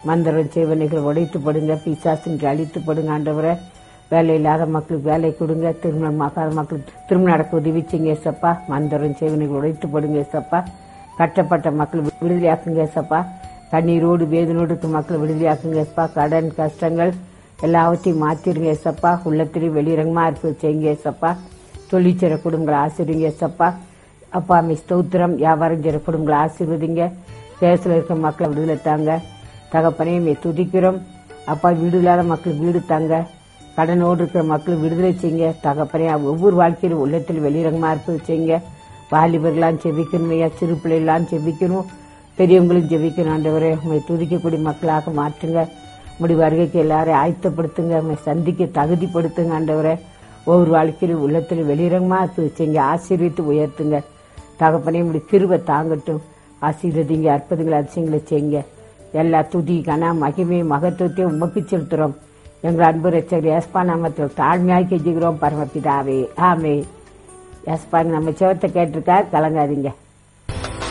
மந்திரம் செய்வனைகள் உடைத்து படுங்க பிசாசின்றி அழித்து படுங்க ஆண்டவரை வேலை இல்லாத மக்களுக்கு வேலை கொடுங்க திருமணம் ஆகாத மக்களுக்கு திருமணம் நடக்க உதவி செய்யுங்க ஏசப்பா மந்திரம் செய்வனைகள் உடைத்து படுங்க ஏசப்பா கட்டப்பட்ட மக்கள் விடுதலையாக்குங்க ஏசப்பா கண்ணீரோடு வேதனோடு இருக்க மக்கள் விடுதலையாக்குங்க ஏசப்பா கடன் கஷ்டங்கள் எல்லாவற்றையும் மாத்திருங்க ஏசப்பா உள்ளத்திலையும் வெளிரங்கமா இருப்பது செய்யுங்க ஏசப்பா தொழிற்சிற குடும்பங்களை ஆசிரிங்க ஏசப்பா அப்பா அம்மை ஸ்தோத்திரம் வியாபாரம் செய்கிற குடும்பங்களை ஆசீர்வதிங்க தேசத்தில் இருக்க மக்களை விடுதலை தாங்க தகப்பனையும் துதிக்கிறோம் அப்பா வீடு இல்லாத மக்கள் வீடு தாங்க கடனோடு இருக்கிற மக்கள் விடுதலை செய்யுங்க தகப்பனே ஒவ்வொரு வாழ்க்கையிலும் உள்ளத்தில் வெளிரங்கமா இருப்பது செய்யுங்க வாலிபர்களாம் செபிக்கணும் ஐயா சிறு பிள்ளைகளாம் செபிக்கணும் பெரியவங்களும் ஜெபிக்கணும் ஆண்டவரே உங்களை துதிக்கக்கூடிய மக்களாக மாற்றுங்க முடி வருகைக்கு எல்லாரையும் ஆயத்தப்படுத்துங்க உங்களை சந்திக்க தகுதிப்படுத்துங்க ஆண்டவரே ஒவ்வொரு வாழ்க்கையிலும் உள்ளத்தில் வெளிரங்கமா இருப்பது செய்யுங்க ஆசீர்வித்து உயர்த்துங்க தகப்பனே இப்படி கிருபை தாங்கட்டும் ஆசீர்வதிங்க அற்புதங்களை அதிசயங்களை செய்யுங்க எல்லா துதி கன மகிமை மகத்துவத்தையும் உமக்கு செலுத்துறோம் எங்கள் அன்பு ரச்சர் ஏஸ்பா நாமத்தில் தாழ்மையாக கெஞ்சுகிறோம் பரமபிதாவே ஆமே ஏஸ்பா நம்ம செவத்தை கேட்டிருக்கார் கலங்காதீங்க